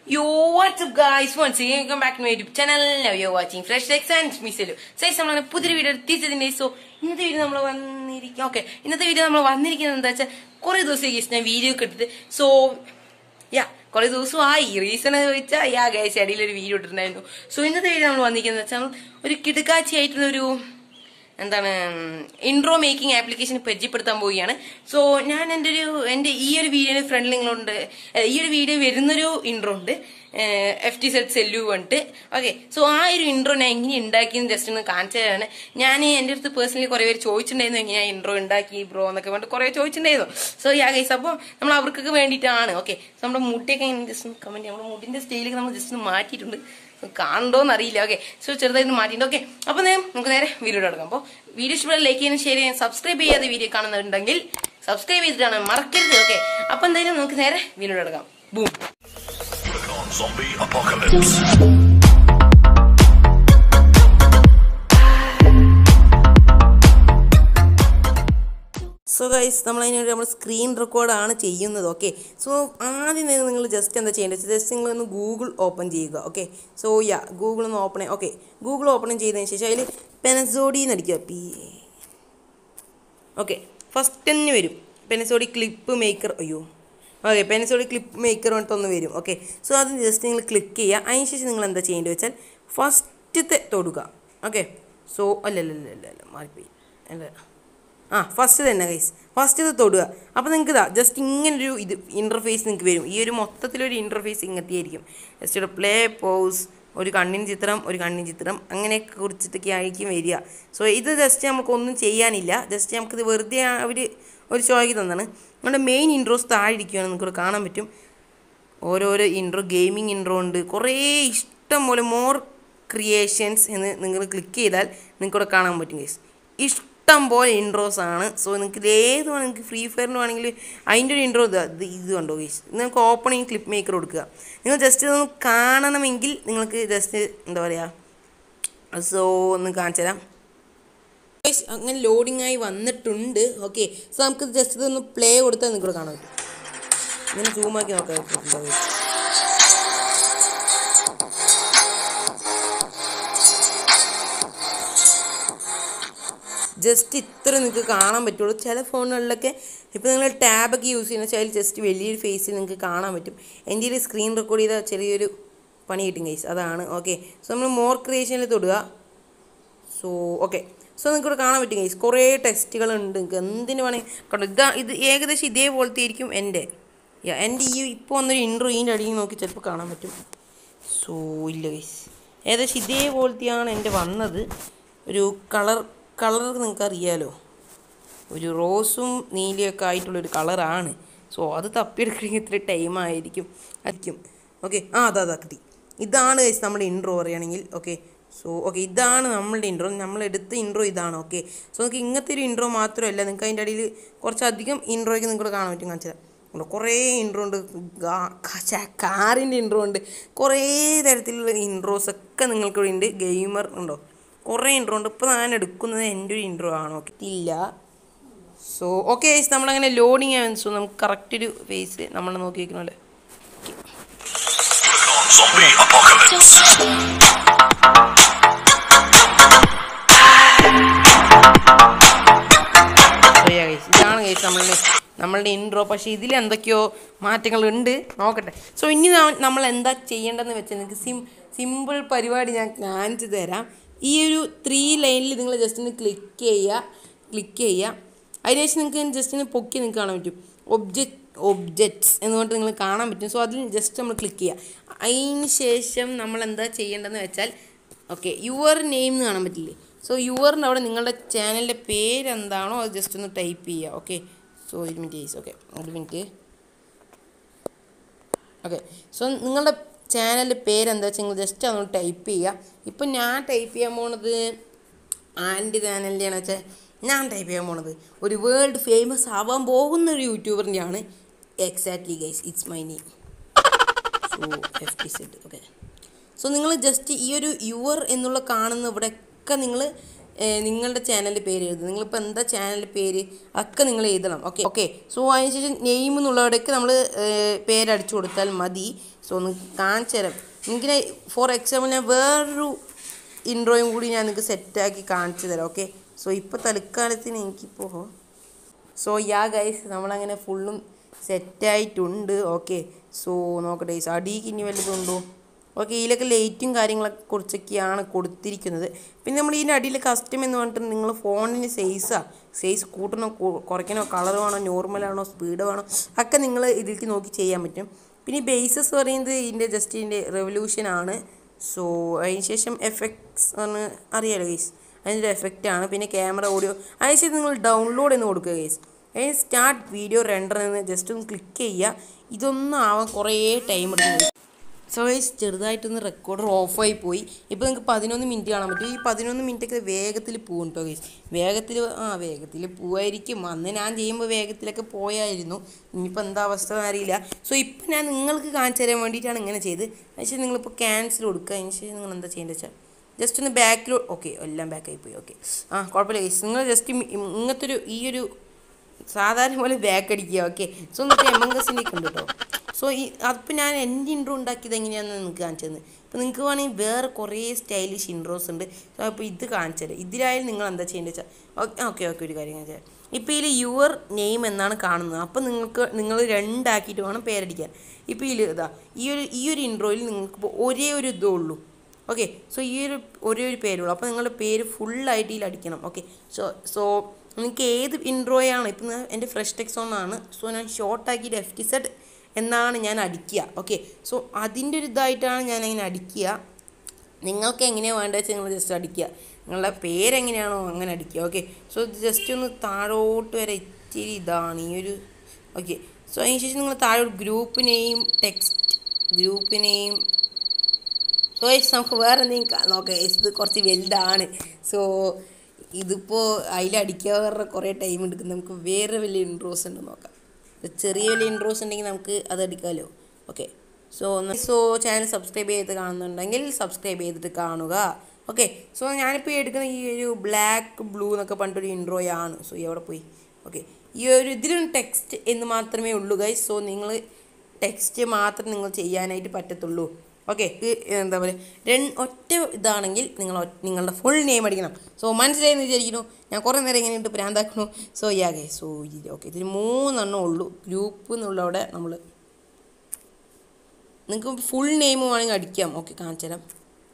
Yo, what's up guys? Once again, welcome back to my YouTube channel. Now you're watching Fresh Legs and Missile. സൈസ് നമ്മളാണ് പുതിയൊരു video എത്തിച്ചതിന്റെ so ഇന്നത്തെ video നമ്മൾ വന്നിരിക്കും okay ഇന്നത്തെ വീഡിയോ നമ്മൾ വന്നിരിക്കുന്നത് എന്താ വെച്ചാൽ കുറെ ദിവസം ഗൈസ് ഞാൻ വീഡിയോ ഒക്കെ എടുത്തിട്ട് സോ യാ കുറെ ദിവസമായി റീസൺ ചോദിച്ചാൽ യാ ഗൈസ് ഇടയിൽ ഒരു വീഡിയോ ഇട്ടിട്ടുണ്ടായിരുന്നു സോ ഇന്നത്തെ വീഡിയോ നമ്മൾ വന്നിരിക്കുന്നത് വെച്ചാൽ ഒരു കിടുക്കാച്ചി ആയിട്ടുള്ള ഒരു എന്താണ് ഇൻട്രോ മേക്കിംഗ് ആപ്ലിക്കേഷൻ പരിചയപ്പെടുത്താൻ പോവുകയാണ് സോ ഞാൻ എൻ്റെ ഒരു എൻ്റെ ഈ ഒരു വീഡിയോയുടെ ഫ്രണ്ടിൽ നിങ്ങളുണ്ട് ഏഹ് ഈ ഒരു വീഡിയോ വരുന്നൊരു ഇൻട്രോ ഉണ്ട് എഫ് ടി സെറ്റ് സെല്ലു പറഞ്ഞിട്ട് ഓക്കെ സോ ആ ഒരു ഇൻട്രോ ഞാൻ എങ്ങനെ ഉണ്ടാക്കിയെന്ന് ജസ്റ്റ് ഒന്ന് കാണിച്ചു തരാണ് ഞാൻ എൻ്റെ അടുത്ത് പേഴ്സണലി കുറേ പേര് ചോദിച്ചിട്ടുണ്ടായിരുന്നു എങ്ങനെയാ ഇൻട്രോ ഉണ്ടാക്കി ബ്രോ എന്നൊക്കെ പറഞ്ഞിട്ട് കുറേ ചോദിച്ചിട്ടുണ്ടായിരുന്നു സോ യാ ഗൈസ് അപ്പോൾ നമ്മൾ അവർക്കൊക്കെ വേണ്ടിയിട്ടാണ് ഓക്കെ സോ നമ്മുടെ മുടിയൊക്കെ ജസ്റ്റ് ഒന്ന് കമൻറ്റ് നമ്മുടെ മുടിൻ്റെ സ്റ്റൈലൊക്കെ നമ്മൾ ജസ്റ്റ് ഒന്ന് മാറ്റിയിട്ടുണ്ട് കാണണ്ടോന്ന് അറിയില്ല ഓക്കെ സോ ചെറുതായിട്ട് മാറ്റിയിട്ടുണ്ട് ഓക്കെ അപ്പൊ നേ- നമുക്ക് നേരെ വീഡിയോ എടുക്കാം അപ്പോൾ വീഡിയോ ഇഷ്ടപ്പെട്ട ലൈക്ക് ചെയ്യാനും ഷെയർ ചെയ്യാനും സബ്സ്ക്രൈബ് ചെയ്യാതെ വീഡിയോ കാണുന്നുണ്ടെങ്കിൽ സബ്സ്ക്രൈബ് ചെയ്തിട്ടാണ് മറക്കരുത് ഓക്കെ അപ്പൊ എന്തായാലും നമുക്ക് നേരെ വീഡിയോ എടുക്കാം boom on zombie apocalypse. So guys നമ്മൾ അതിനുവേണ്ടി നമ്മൾ സ്ക്രീൻ റെക്കോർഡാണ് ചെയ്യുന്നത് ഓക്കെ സോ ആദ്യം തന്നെ നിങ്ങൾ ജസ്റ്റ് എന്താ ചെയ്യേണ്ടത് ജസ്റ്റ് നിങ്ങൾ ഒന്ന് ഗൂഗിൾ ഓപ്പൺ ചെയ്യുക ഓക്കെ സോ യാ ഗൂഗിൾ ഒന്ന് ഓപ്പൺ ഓക്കെ ഗൂഗിൾ ഓപ്പൺ ചെയ്തതിന് ശേഷം അതിൽ പെനസോഡി എന്ന് അടിക്കുക പി ഓക്കെ ഫസ്റ്റ് തന്നെ വരും പെനസോഡി ക്ലിപ്പ് മേക്കർ അയ്യോ ഓക്കെ പെനസോഡി ക്ലിപ്പ് മേക്കർ പറഞ്ഞിട്ടൊന്ന് വരും ഓക്കെ സോ അത് ജസ്റ്റ് നിങ്ങൾ ക്ലിക്ക് ചെയ്യുക അതിന് ശേഷം നിങ്ങൾ എന്താ ചെയ്യേണ്ടത് വെച്ചാൽ ഫസ്റ്റത്തെ തൊടുക ഓക്കെ സോ അല്ലല്ലല്ല അല്ല മാറിപ്പോയി അല്ല ആ ഫസ്റ്റ് തന്നെ ഗൈസ് ഫസ്റ്റ് ഇത് തൊടുക അപ്പോൾ നിങ്ങൾക്ക് ഇതാ ജസ്റ്റ് ഇങ്ങനൊരു ഇത് ഇൻ്റർഫേസ് നിങ്ങൾക്ക് വരും ഈ ഒരു മൊത്തത്തിലൊരു ഇൻ്റർഫേസ് ഇങ്ങനത്തെ ആയിരിക്കും ജസ്റ്റ് ഒരു പ്ലേ പോസ് ഒരു കണ്ണിൻ ചിത്രം ഒരു കണ്ണിൻ ചിത്രം അങ്ങനെ കുറിച്ചിട്ടൊക്കെ ആയിരിക്കും വരിക സോ ഇത് ജസ്റ്റ് നമുക്കൊന്നും ചെയ്യാനില്ല ജസ്റ്റ് നമുക്കിത് വെറുതെ അവർ ഒരു ഷോയ്ക്ക് തന്നാണ് നമ്മുടെ മെയിൻ ഇൻട്രോസ് താഴെ ഇരിക്കുകയാണ് നിങ്ങൾക്ക് കാണാൻ പറ്റും ഓരോരോ ഇൻട്രോ ഗെയിമിംഗ് ഇൻട്രോ ഉണ്ട് കുറേ ഇഷ്ടം പോലെ മോർ ക്രിയേഷൻസ് എന്ന് നിങ്ങൾ ക്ലിക്ക് ചെയ്താൽ നിങ്ങൾക്ക് ഇവിടെ കാണാൻ പറ്റും ഗൈസ് ഇഷ്ടം പോലെ ഇൻട്രോസ് ആണ് സോ നിങ്ങൾക്ക് ഇത് ഏത് വേണം നിങ്ങൾക്ക് ഫ്രീ ഫയറിന് വേണമെങ്കിൽ അതിൻ്റെ ഒരു ഇൻട്രോ ഇത് ഇത് ഇത് കണ്ടോ ഗൈസ് നിങ്ങൾക്ക് ഓപ്പണിങ് ക്ലിപ്പ് മേക്കർ കൊടുക്കുക നിങ്ങൾ ജസ്റ്റ് ഇതൊന്ന് കാണണമെങ്കിൽ നിങ്ങൾക്ക് ജസ്റ്റ് എന്താ പറയുക സോ ഒന്ന് കാണിച്ചു തരാം Guys, അങ്ങനെ ലോഡിംഗ് ആയി വന്നിട്ടുണ്ട് ഓക്കെ സോ നമുക്ക് ജസ്റ്റ് ഇതൊന്ന് പ്ലേ കൊടുത്താൽ നിങ്ങൾക്ക് ഇവിടെ കാണാൻ പറ്റും ഇങ്ങനെ സൂമാക്കി നോക്കാം പറ്റുന്നുണ്ടോ guys? ജസ്റ്റ് ഇത്ര നിങ്ങൾക്ക് കാണാൻ പറ്റുള്ളൂ ചില ഫോണുകളിലൊക്കെ ഇപ്പോൾ നിങ്ങൾ ടാബൊക്കെ യൂസ് ചെയ്യുന്ന വെച്ചാൽ ജസ്റ്റ് വലിയൊരു ഫേസിൽ നിങ്ങൾക്ക് കാണാൻ പറ്റും എൻ്റെ ഒരു സ്ക്രീൻ റെക്കോർഡ് ചെയ്ത ചെറിയൊരു പണി കിട്ടും ഗൈസ് അതാണ് ഓക്കെ സോ നമ്മൾ മോർ ക്രിയേഷനിൽ തൊടുക സോ ഓക്കെ സോ നിങ്ങൾക്ക് ഇവിടെ കാണാൻ പറ്റും ഗൈസ് കുറേ ടെക്സ്റ്റുകളുണ്ട് നിങ്ങൾക്ക് എന്തിനു വേണമെങ്കിൽ കണ്ടോ ഇതാ ഇത് ഏകദേശം ഇതേപോലത്തെ ആയിരിക്കും എൻ്റെ യാ എൻ്റെ ഈ ഇപ്പോൾ വന്നൊരു ഇൻട്രോ ഇതിൻ്റെ അടിയിൽ നോക്കി ചിലപ്പോൾ കാണാൻ പറ്റും സോ ഇല്ല ഗൈസ് ഏകദേശം ഇതേപോലത്തെയാണ് എൻ്റെ വന്നത് ഒരു കളർ കളർ നിങ്ങൾക്ക് അറിയാലോ ഒരു റോസും നീലയൊക്കെ ആയിട്ടുള്ളൊരു കളറാണ് സോ അത് തപ്പിയെടുക്കണമെങ്കിൽ ഇത്ര ടൈം ആയിരിക്കും ആയിരിക്കും ഓക്കെ ആ അതാ അതാ കിട്ടി ഇതാണ് guys നമ്മുടെ ഇൻട്രോ പറയുകയാണെങ്കിൽ ഓക്കെ സോ ഓക്കെ ഇതാണ് നമ്മളുടെ ഇൻട്രോ നമ്മൾ എടുത്ത ഇൻട്രോ ഇതാണ് ഓക്കെ സോ നിങ്ങൾക്ക് ഇങ്ങനത്തെ ഒരു ഇൻട്രോ മാത്രമല്ല നിങ്ങൾക്ക് അതിൻ്റെ അടിയിൽ കുറച്ചധികം ഇൻട്രോയ്ക്ക് നിങ്ങൾക്ക് കാണാൻ പറ്റും കാണിച്ചു തരാം ഉണ്ട് കുറേ ഇൻട്രോ ഉണ്ട് കാറിൻ്റെ ഇൻട്രോ ഉണ്ട് കുറേ തരത്തിലുള്ള ഇൻട്രോസ് ഒക്കെ നിങ്ങൾക്ക് ഇവിടെ ഉണ്ട് ഗെയിമർ ഉണ്ടോ കുറേ ഇൻട്രോ ഉണ്ട് ഇപ്പോൾ ഞാൻ എടുക്കുന്നത് എൻ്റെ ഒരു ഇൻട്രോ ആണ് ഓക്കെ ഇല്ല സോ ഓക്കെ നമ്മളങ്ങനെ ലോഡിങ് ആവാൻ സോ നമുക്ക് കറക്റ്റ് ഒരു ഫേസ് നമ്മൾ നോക്കി വെക്കണമല്ലേ on zombie apocalypse. So yeah guys, ഇതാണ് ഗൈസ് നമ്മളുടെ നമ്മളുടെ ഇൻട്രോ പക്ഷേ ഇതിൽ എന്തൊക്കെയോ മാറ്റങ്ങളുണ്ട് നോക്കട്ടെ സോ ഇനി നാ- നമ്മൾ എന്താ ചെയ്യേണ്ടതെന്ന് വെച്ചാൽ നിങ്ങൾക്ക് സിം സിമ്പിൾ പരിപാടി ഞാൻ കാണിച്ചു തരാം ഈ ഒരു ത്രീ ലൈനിൽ നിങ്ങൾ ജസ്റ്റ് ഒന്ന് ക്ലിക്ക് ചെയ്യുക ക്ലിക്ക് ചെയ്യുക അതിനുശേഷം നിങ്ങൾക്ക് ജസ്റ്റ് ഒന്ന് പൊക്കി നിങ്ങൾക്ക് കാണാൻ പറ്റും ഒബ്ജക്റ്റ് ഒബ്ജക്ട്സ് എന്ന് പറഞ്ഞിട്ട് നിങ്ങൾ കാണാൻ പറ്റും സോ അതിൽ ജസ്റ്റ് നമ്മൾ ക്ലിക്ക് ചെയ്യുക അതിന് ശേഷം നമ്മൾ എന്താ ചെയ്യേണ്ടതെന്ന് വെച്ചാൽ ഓക്കെ യുവർ നെയിം എന്ന് കാണാൻ പറ്റില്ലേ സോ യുവറിൻ്റെ അവിടെ നിങ്ങളുടെ ചാനലിൻ്റെ പേരെന്താണോ അത് ജസ്റ്റ് ഒന്ന് ടൈപ്പ് ചെയ്യുക ഓക്കെ സോ ഒരു മിനിറ്റ് ഗൈസ് ഓക്കെ ഒരു മിനിറ്റ് ഓക്കെ സോ നിങ്ങളുടെ ചാനലിൻ്റെ പേരെന്താ വെച്ചാൽ നിങ്ങൾ ജസ്റ്റ് അതൊന്ന് ടൈപ്പ് ചെയ്യുക ഇപ്പം ഞാൻ ടൈപ്പ് ചെയ്യാൻ പോണത് ആൻ്റെ ചാനലിൻ്റെയാണ് വെച്ചാൽ ഞാൻ ടൈപ്പ് ചെയ്യാൻ പോണത് ഒരു വേൾഡ് ഫേമസ് ആവാൻ പോകുന്ന ഒരു യൂട്യൂബറിൻ്റെയാണ് exactly guys it's my name so F T Z okay so നിങ്ങൾ ജസ്റ്റ് ഈ ഒരു യുവർ എന്നുള്ള കാണുന്ന ഇവിടെയൊക്കെ നിങ്ങൾ ഏഹ്, നിങ്ങളുടെ ചാനലിൻ്റെ പേര് എഴുതുക നിങ്ങളിപ്പോൾ എന്താ ചാനലിൻ്റെ പേര് ഒക്കെ നിങ്ങൾ എഴുതണം ഓക്കെ ഓക്കെ സോ അതിനുശേഷം നെയിം എന്നുള്ളവിടേക്ക് നമ്മൾ പേരടിച്ചു കൊടുത്താൽ മതി സോ ഒന്ന് കാണിച്ചു തരാം എനിക്ക് ഫോർ എക്സാമ്പിൾ ഞാൻ വേറൊരു ഇൻട്രോയും കൂടി ഞാൻ നിങ്ങൾക്ക് സെറ്റാക്കി കാണിച്ചു തരാം ഓക്കെ സോ ഇപ്പോൾ തൽക്കാലത്തിന് എനിക്കിപ്പോൾ സോ യാ ഗൈസ് നമ്മളങ്ങനെ ഫുള്ളും സെറ്റായിട്ടുണ്ട് ഓക്കെ സോ നോക്കട്ടെ ഗൈസ് അടിക്ക് ഇനി വല്ലതുണ്ടോ ഓക്കെ ഇതിലൊക്കെ ലൈറ്റും കാര്യങ്ങളൊക്കെ കുറിച്ചൊക്കെയാണ് കൊടുത്തിരിക്കുന്നത് പിന്നെ നമ്മൾ ഇതിൻ്റെ അടിയിൽ കസ്റ്റം എന്ന് പറഞ്ഞിട്ട് നിങ്ങൾ ഫോണിന് സൈസാ സൈസ് കൂട്ടണോ കു- കുറയ്ക്കണോ കളർ വേണോ നോർമലാണോ സ്പീഡ് വേണോ ഒക്കെ നിങ്ങൾ ഇതിലേക്ക് നോക്കി ചെയ്യാൻ പറ്റും പിന്നെ ബേസസ് പറയുന്നത് ഇതിൻ്റെ ജസ്റ്റ് ഇതിൻ്റെ റെവല്യൂഷൻ ആണ് സോ അതിന് ശേഷം എഫക്ട്സ് എന്ന് അറിയാലോ ഗൈസ് അതിൻ്റെ എഫക്റ്റ് ആണ് പിന്നെ ക്യാമറ ഓഡിയോ അതിനുശേഷം നിങ്ങൾ ഡൗൺലോഡ് എന്ന് കൊടുക്കുക ഗൈസ് അതിന് സ്റ്റാർട്ട് വീഡിയോ റെൻഡർ എന്ന് ജസ്റ്റ് ഒന്ന് ക്ലിക്ക് ചെയ്യുക ഇതൊന്നും ആവാൻ കുറേ ടൈം എടുക്കും സോ ഗൈസ് ചെറുതായിട്ടൊന്ന് റെക്കോർഡർ ഓഫായി പോയി ഇപ്പോൾ നിങ്ങൾക്ക് പതിനൊന്ന് മിനിറ്റ് കാണാൻ പറ്റും ഈ പതിനൊന്ന് മിനിറ്റൊക്കെ വേഗത്തിൽ പോകും കേട്ടോ ഗൈസ് വേഗത്തിൽ ആ വേഗത്തിൽ പോവായിരിക്കും അന്ന് ഞാൻ ചെയ്യുമ്പോൾ വേഗത്തിലൊക്കെ പോയായിരുന്നു ഇനിയിപ്പോൾ എന്താ അവസ്ഥ എന്ന് അറിയില്ല സോ ഇപ്പം ഞാൻ നിങ്ങൾക്ക് കാണിച്ചു തരാൻ വേണ്ടിയിട്ടാണ് ഇങ്ങനെ ചെയ്ത് അതിനുശേഷം നിങ്ങളിപ്പോൾ ക്യാൻസൽ കൊടുക്കുക അതിന് ശേഷം നിങ്ങൾ എന്താ ചെയ്യേണ്ടത് വെച്ചാൽ ജസ്റ്റ് ഒന്ന് ബാക്കിലോ ഓക്കെ എല്ലാം ബാക്കായി പോയി ഓക്കെ ആ കുഴപ്പമില്ല ഗൈസ് നിങ്ങൾ ജസ്റ്റ് ഇങ്ങനത്തെ ഒരു ഈ ഒരു സാധാരണ പോലെ ബാക്ക് അടിക്കുക ഓക്കെ സോ എന്നിട്ട് എമംഗസിൻ്റെ ഒക്കെ ഉണ്ട് കേട്ടോ സോ ഈ അപ്പം ഞാൻ എൻ്റെ ഇൻട്രോ ഉണ്ടാക്കിയത് എങ്ങനെയാണെന്ന് നിങ്ങൾക്ക് കാണിച്ചു തന്നെ ഇപ്പോൾ നിങ്ങൾക്ക് വേണമെങ്കിൽ വേറെ കുറേ സ്റ്റൈലിഷ് ഇൻട്രോസ് ഉണ്ട് സോ അപ്പോൾ ഇത് കാണിച്ചു തരാം ഇതിലായാലും നിങ്ങൾ എന്താ ചെയ്യേണ്ടത് വെച്ചാൽ ഓക്കെ ഓക്കെ ഓക്കെ ഒരു കാര്യം കാണിച്ചു തരാം ഇപ്പോൾ ഇതിൽ യുവർ നെയിം എന്നാണ് കാണുന്നത് അപ്പോൾ നിങ്ങൾക്ക് നിങ്ങൾ രണ്ടാക്കിയിട്ട് വേണം പേരടിക്കാൻ ഇപ്പോൾ ഇതിൽ ഇതാ ഈ ഒരു ഈ ഒരു ഇൻട്രോയിൽ നിങ്ങൾക്ക് ഇപ്പോൾ ഒരേ ഒരു ഇതേ ഉള്ളൂ ഓക്കെ സോ ഈ ഒരു ഒരേ ഒരു പേരുള്ളൂ അപ്പോൾ നിങ്ങളുടെ പേര് ഫുള്ളായിട്ട് ഇതിൽ അടിക്കണം ഓക്കെ സോ സോ നിങ്ങൾക്ക് ഏത് ഇൻട്രോയാണ് ഇപ്പം ഞാൻ- എൻ്റെ ഫ്രഷ് ടെക്സോൺ ആണ് സോ ഞാൻ ഷോർട്ടാക്കിയിട്ട് എഫ് ടി സെഡ് എന്നാണ് ഞാൻ അടിക്കുക ഓക്കെ സോ അതിൻ്റെ ഒരു ഇതായിട്ടാണ് ഞാൻ അങ്ങനെ അടിക്കുക നിങ്ങൾക്ക് എങ്ങനെയാണ് വേണ്ടത് വെച്ചാൽ നിങ്ങൾ ജസ്റ്റ് അടിക്കുക നിങ്ങളുടെ പേരെങ്ങനെയാണോ അങ്ങനെ അടിക്കുക ഓക്കെ സോ ജസ്റ്റ് ഒന്ന് താഴോട്ട് വരെ ഇച്ചിരി ഇതാണ് ഈ ഒരു ഓക്കെ സോ അതിന് ശേഷം നിങ്ങൾ താഴെ ഒരു group name text group name so guys നമുക്ക് വേറെ എന്തെങ്കിലും നോക്കാം ഗൈസ് ഇത് കുറച്ച് വലുതാണ് സോ ഇതിപ്പോൾ അതിലടിക്കാറ് കുറേ ടൈം എടുക്കും നമുക്ക് വേറെ വലിയ ഇൻട്രോസ് ഉണ്ട് നോക്കാം ഇത് ചെറിയ വലിയ ഇൻട്രോസ് ഉണ്ടെങ്കിൽ നമുക്ക് അത് അടിക്കാമല്ലോ okay so so channel subscribe ചെയ്ത് കാണുന്നുണ്ടെങ്കിൽ സബ്സ്ക്രൈബ് ചെയ്തിട്ട് കാണുക ഓക്കെ സോ ഞാനിപ്പോൾ എടുക്കുന്ന ഈ ഒരു ബ്ലാക്ക് ബ്ലൂ എന്നൊക്കെ പറഞ്ഞിട്ടൊരു ഇൻട്രോയാണ് സോ എവിടെ പോയി ഓക്കെ ഈ ഒരു ഇതിലും ടെക്സ്റ്റ് എന്ന് മാത്രമേ ഉള്ളൂ ഗൈസ് സോ നിങ്ങൾ ടെക്സ്റ്റ് മാത്രം നിങ്ങൾ ചെയ്യാനായിട്ട് പറ്റത്തുള്ളൂ ഓക്കെ എന്താ പറയുക രണ്ട് ഒറ്റ ഇതാണെങ്കിൽ നിങ്ങൾ ഒ- നിങ്ങളുടെ ഫുൾ നെയിം അടിക്കണം സോ മനസ്സിലായെന്ന് വിചാരിക്കുന്നു ഞാൻ കുറേ നേരം ഇങ്ങനെ ഇട്ട് പ്രാന്താക്കണു സോ യാഗേ സോ ഇത് ഓക്കെ ഇതിന് മൂന്നെണ്ണം ഉള്ളൂ ഗ്രൂപ്പ് എന്നുള്ളവിടെ നമ്മൾ നിങ്ങൾക്ക് ഫുൾ നെയിം വേണമെങ്കിൽ അടിക്കാം ഓക്കെ കാണിച്ചു തരാം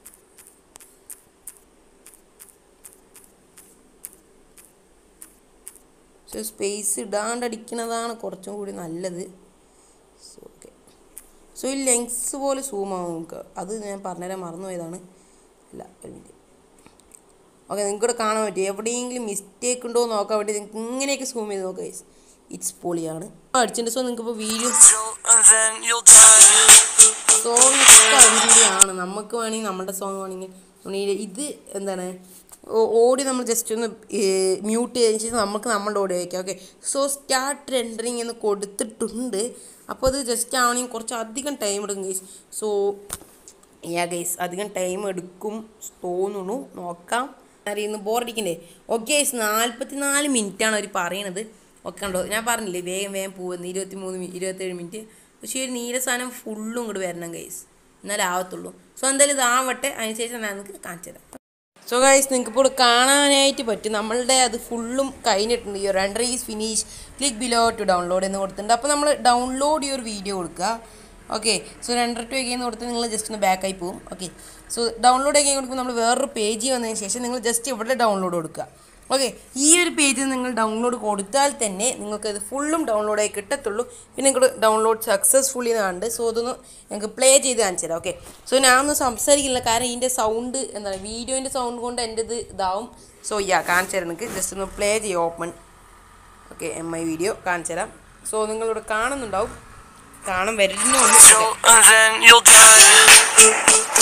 പക്ഷേ സ്പേസ് ഇടാണ്ട് അടിക്കുന്നതാണ് കുറച്ചും കൂടി നല്ലത് സോ ഓക്കെ സോ ഈ ലെങ്സ് പോലെ സൂം ആവും നമുക്ക് അത് ഞാൻ പറഞ്ഞുതരാൻ മറന്നുപോയതാണ് അല്ല ഒരു മിനിറ്റ് ഓക്കെ നിങ്ങൾക്ക് ഇവിടെ കാണാൻ പറ്റും എവിടെയെങ്കിലും മിസ്റ്റേക്ക് ഉണ്ടോ എന്ന് നോക്കാൻ വേണ്ടി നിങ്ങൾക്ക് ഇങ്ങനെയൊക്കെ സൂം ചെയ്ത് നോക്കാം ഇറ്റ്സ് പൊളിയാണ് അടിച്ചിട്ടുണ്ട് സോ നിങ്ങൾക്ക് ഇപ്പോൾ video And then you'll die. Song ഒക്കെ അതിൻ്റെയാണ് നമുക്ക് വേണമെങ്കിൽ നമ്മുടെ സോങ് വേണമെങ്കിൽ വേണമെങ്കിൽ ഇത് എന്താണ് ഓടി നമ്മൾ ജസ്റ്റ് ഒന്ന് മ്യൂട്ട് ചെയ്തതിന് ശേഷം നമുക്ക് നമ്മളുടെ ഓടി വയ്ക്കാം ഓക്കെ സോ സ്റ്റാർട്ട് റെൻഡറിങ് എന്ന് കൊടുത്തിട്ടുണ്ട് അപ്പോൾ അത് ജസ്റ്റ് ആവണമെങ്കിൽ കുറച്ച് അധികം ടൈം എടുക്കും ഗൈസ് സോ യാ ഗൈസ് അധികം ടൈം എടുക്കും തോന്നുന്നു നോക്കാം അറിയുന്നു ബോറടിക്കണ്ടേ ഓക്കെ ഗൈസ് നാൽപ്പത്തി നാല് മിനിറ്റാണ് അവർ പറയണത് ഒക്കെ ഉണ്ടോ ഞാൻ പറഞ്ഞില്ലേ വേഗം വേഗം പോകുന്നു ഇരുപത്തി മൂന്ന് ഇരുപത്തേഴ് മിനിറ്റ് പക്ഷേ ഈ ഒരു നീല സാധനം ഫുള്ളും ഇങ്ങോട്ട് വരണം ഗൈസ് എന്നാലേ ആവത്തുള്ളൂ സോ എന്തായാലും ഇതാവട്ടെ അതിനുശേഷം ഞാൻ നിങ്ങൾക്ക് കാണിച്ചു തരാം സോ ഗൈസ് നിങ്ങൾക്ക് ഇപ്പോൾ കാണാനായിട്ട് പറ്റും നമ്മളുടെ അത് ഫുള്ളും കഴിഞ്ഞിട്ടുണ്ട് ഈ render is finish click below to download എന്ന് കൊടുത്തിട്ടുണ്ട് അപ്പോൾ നമ്മൾ ഡൗൺലോഡ് ഈ ഒരു വീഡിയോ കൊടുക്കുക ഓക്കെ സോ രണ്ടര ടു എഗെയിന്ന് കൊടുത്ത് നിങ്ങൾ ജസ്റ്റ് ഒന്ന് ബാക്കായി പോകും ഓക്കെ സോ ഡൗൺലോഡ് എഗെയിൻ കൊടുക്കുമ്പോൾ നമ്മൾ വേറൊരു പേജ് വന്നതിന് ശേഷം നിങ്ങൾ ജസ്റ്റ് ഇവിടെ ഡൗൺലോഡ് കൊടുക്കുക ഓക്കെ ഈ ഒരു പേജിൽ നിങ്ങൾ ഡൗൺലോഡ് കൊടുത്താൽ തന്നെ നിങ്ങൾക്ക് ഇത് ഫുള്ളും ഡൗൺലോഡായി കിട്ടത്തുള്ളൂ പിന്നെ നിങ്ങൾക്ക് ഡൗൺലോഡ് സക്സസ്ഫുള്ളി കണ്ട് സോ അതൊന്ന് ഞങ്ങൾക്ക് പ്ലേ ചെയ്ത് കാണിച്ചു തരാം ഓക്കെ സോ ഞാനൊന്നും സംസാരിക്കില്ല കാരണം ഇതിൻ്റെ സൗണ്ട് എന്താണ് വീഡിയോൻ്റെ സൗണ്ട് കൊണ്ട് എൻ്റെ ഇത് ഇതാവും സോ യാ കാണിച്ചു തരാം നിങ്ങൾക്ക് ജസ്റ്റ് ഒന്ന് പ്ലേ ചെയ്യാം open okay M I video കാണിച്ചു തരാം സോ നിങ്ങളിവിടെ കാണുന്നുണ്ടാവും കാണാൻ വരുന്നുള്ളൂ And then you'll die.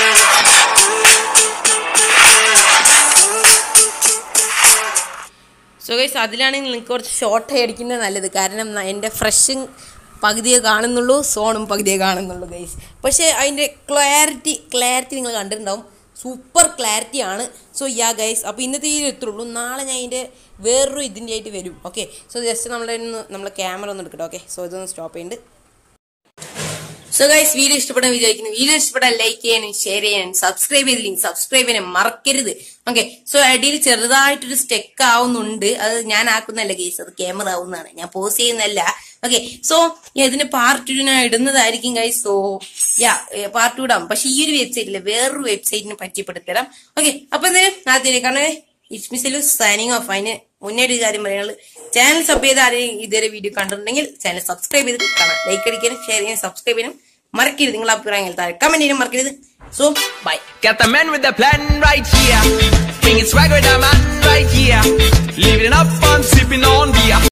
So guys അതിലാണെങ്കിൽ നിങ്ങൾക്ക് കുറച്ച് ഷോർട്ടായി അടിക്കുന്നത് നല്ലത് കാരണം ന- എൻ്റെ ഫ്രഷും പകുതിയെ കാണുന്നുള്ളൂ സോണും പകുതിയെ കാണുന്നുള്ളൂ ഗൈസ് പക്ഷേ അതിൻ്റെ ക്ലാരിറ്റി ക്ലാരിറ്റി നിങ്ങൾ കണ്ടിട്ടുണ്ടാവും സൂപ്പർ ക്ലാരിറ്റി ആണ് സോ യാ ഗൈസ് അപ്പോൾ ഇന്നത്തെ ഈ എത്തുള്ളൂ നാളെ ഞാൻ ഇതിൻ്റെ വേറൊരു ഇതിൻ്റെ ആയിട്ട് വരും ഓക്കെ സോ ജസ്റ്റ് നമ്മളെ ഒന്ന് നമ്മളെ ക്യാമറ ഒന്ന് എടുക്കട്ടെ ഓക്കെ സോ ഇതൊന്ന് സ്റ്റോപ്പ് ചെയ്യുന്നുണ്ട് സോ ഗൈസ് വീഡിയോ ഇഷ്ടപ്പെടാൻ വിചാരിക്കുന്നു വീഡിയോ ഇഷ്ടപ്പെടാൻ ലൈക്ക് ചെയ്യാനും ഷെയർ ചെയ്യാനും സബ്സ്ക്രൈബ് ചെയ്തില്ലെങ്കിൽ സബ്സ്ക്രൈബ് ചെയ്യാനും മറക്കരുത് ഓക്കെ സോ അടിയിൽ ചെറുതായിട്ടൊരു സ്റ്റെക്ക് ആവുന്നുണ്ട് അത് ഞാൻ ആക്കുന്നല്ല കേസ് അത് ക്യാമറ ആവുന്നതാണ് ഞാൻ പോസ് ചെയ്യുന്നല്ല ഓക്കെ സോ ഇതിന് പാർട്ട് ടു ഞാൻ ഇടുന്നതായിരിക്കും guys so yeah part two ഇടാം പക്ഷെ ഈ ഒരു വെബ്സൈറ്റില് വേറൊരു വെബ്സൈറ്റിനെ പരിചയപ്പെടുത്തരാം ഓക്കെ അപ്പൊ എന്തായാലും ആദ്യം കാരണം ഇറ്റ്സ് മിസലു സൈനിങ് ഓഫ് അതിന് മുന്നേ ഒരു കാര്യം പറയാനുള്ളത് ചാനൽ സബ് ചെയ്ത് ആരെയും ഇതുവരെ വീഡിയോ കണ്ടിട്ടുണ്ടെങ്കിൽ ചാനൽ സബ്സ്ക്രൈബ് ചെയ്ത് കാണാം ലൈക്ക് അടിക്കാനും ഷെയർ ചെയ്യാനും സബ്സ്ക്രൈബ് ചെയ്യാനും മറക്കരുത് നിങ്ങളുടെ അഭിപ്രായങ്ങൾ താഴെ കമന്റ് ചെയ്യാനും മറക്കരുത് so bye Got the man with the plan right here. Bringing swag with the man right here. Living it up, I'm sipping on beer.